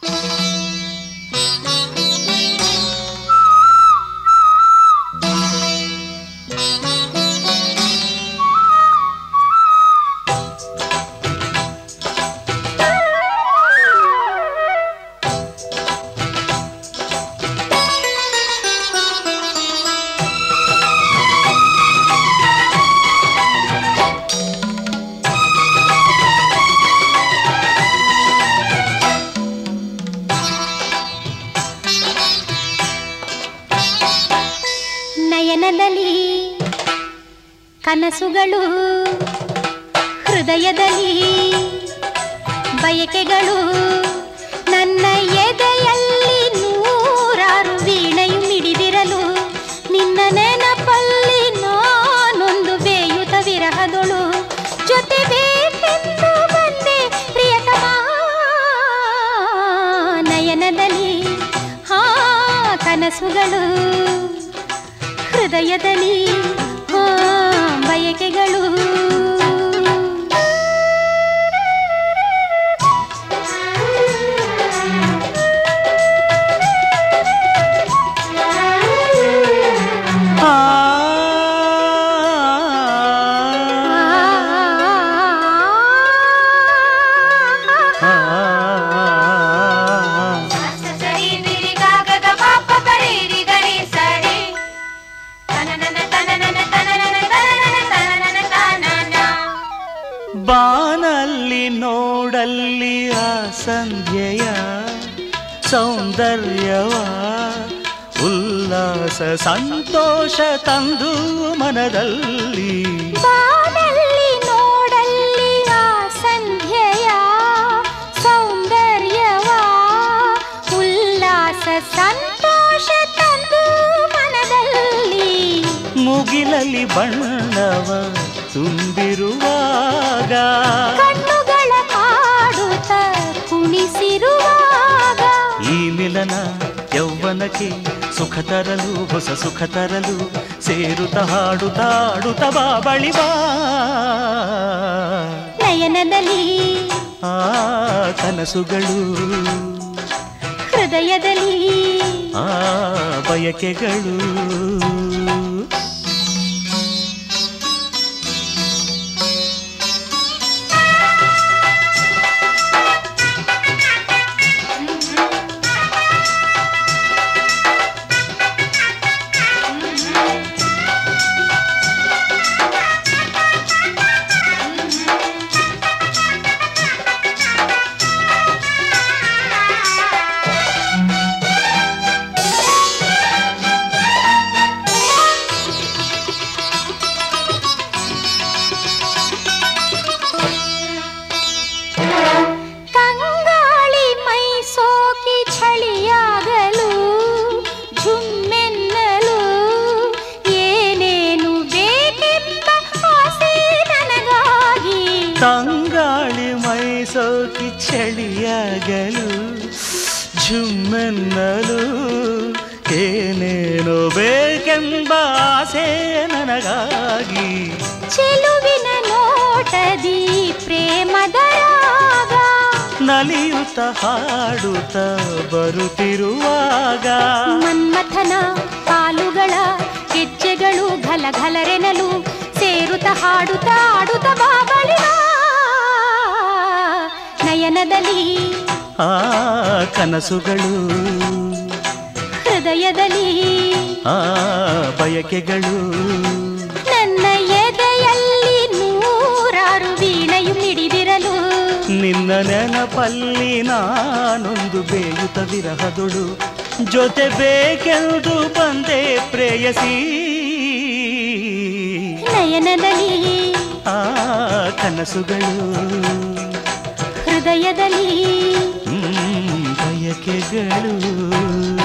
ನಯನದಲ್ಲಿ ಕನಸುಗಳು ಹೃದಯದಲ್ಲಿ ಬಯಕೆಗಳು ನನ್ನ ಎದೆಯಲ್ಲಿ ನೂರಾರು ವೀಣೆಯು ಮಿಡಿದಿರಲು ನಿನ್ನ ನೆನಪಲ್ಲಿ ನಾನೊಂದು ಬೇಯುತ ವಿರಹದೊಳು ಜೊತೆ ಬೇಕೆಂದು ಬಂದೆ ಪ್ರಿಯತಮ ನಯನದಲ್ಲಿ ಹಾ ಕನಸುಗಳು ಹೃದಯದಲ್ಲಿ ಹಾ ಬಯಕೆಗಳು ಆ ಆ, ಸರಿ ನಿರಿ ಗಾಗದ ಪಾಪ ಬರೀರಿ ಗರಿ ಸರಿ ತನನನ ತನನನ ತನನನ ತನನನ ತನನನ ತಾನನ ಬಾನಲ್ಲಿ ನೋಡಲ್ಲಿ ಆ ಸಂಧ್ಯೆಯ ಸೌಂದರ್ಯವ ಉಲ್ಲಾಸ ಸಂತೋಷ ತಂದು ಮನದಲ್ಲಿ ಬಾನಲ್ಲಿ ನೋಡಲ್ಲಿ ಆ ಸಂಧ್ಯೆಯ ಸೌಂದರ್ಯವ ಉಲ್ಲಾಸ ಸಂತೋಷ ತಂದು ಮನದಲ್ಲಿ ಮುಗಿಲಲ್ಲಿ ಬಣ್ಣವ ತುಂಬಿರುವಾಗ ಕಣ್ಣುಗಳ ಕಾಡುತ್ತ ಕುಣಿಸಿರುವಾಗ ಈ ಮಿಲನ ಯೌವನಕ್ಕೆ ಸುಖ ತರಲು ಹೊಸ ಸುಖ ತರಲು ಸೇರುತ್ತ ಹಾಡುತ್ತ ಆಡುತ್ತ ಬಾಬಳಿ ಬಾ ನಯನದಲ್ಲಿ ಆ ಕನಸುಗಳು ಹೃದಯದಲ್ಲಿ ಆ ಬಯಕೆಗಳು ತಂಗಾಳಿ ಮೈ ಸೋಕಿ ಚಳಿಯಾಗಲು ಝುಮ್ಮೆನ್ನಲು ಏನೇನು ಬೇಕೆಂಬ ಆಸೆ ನನಗಾಗಿ ತಂಗಾಳಿ ಮೈಸೋಕಿ ಚಳಿಯಾಗಲು ಝುಮ್ಮೆನ್ನಲು ಏನೇನೋ ಬೇಕೆಂಬ ಆಸೆ ನನಗಾಗಿ ಚೆಲುವಿನ ನೋಟದಿ ಪ್ರೇಮದ ರಾಗ ನಲಿಯುತ್ತ ಹಾಡುತ್ತ ಬರುತ್ತಿರುವಾಗ ಮನ್ಮಥನ ಕಾಲುಗಳ ಹೆಜ್ಜೆಗಳು ಘಲಘಲರೆನಲು ಸೇರುತ್ತ ಹಾಡುತ್ತ ಆಡುತ್ತ ಬಾಬಳಿ ಬಾ. ನಯನದಲ್ಲಿ ಆ ಕನಸುಗಳು ಹೃದಯದಲ್ಲಿ ಆ ಬಯಕೆಗಳು ನನ್ನ ಎದೆಯಲ್ಲಿ ನೂರಾರು ವೀಣೆಯು ಮಿಡಿದಿರಲು ನಿನ್ನ ನೆನಪಲ್ಲಿ ನಾನೊಂದು ಬೇಯುತ್ತ ವಿರಹದೊಳು ಜೊತೆ ಬೇಕೆಂದು ಬಂದೆ ಪ್ರೇಯಸಿ ನಯನದಲ್ಲಿ ಆ ಕನಸುಗಳು ಹೃದಯದಲ್ಲಿ ಹ್ಮ್, ಬಯಕೆಗಳು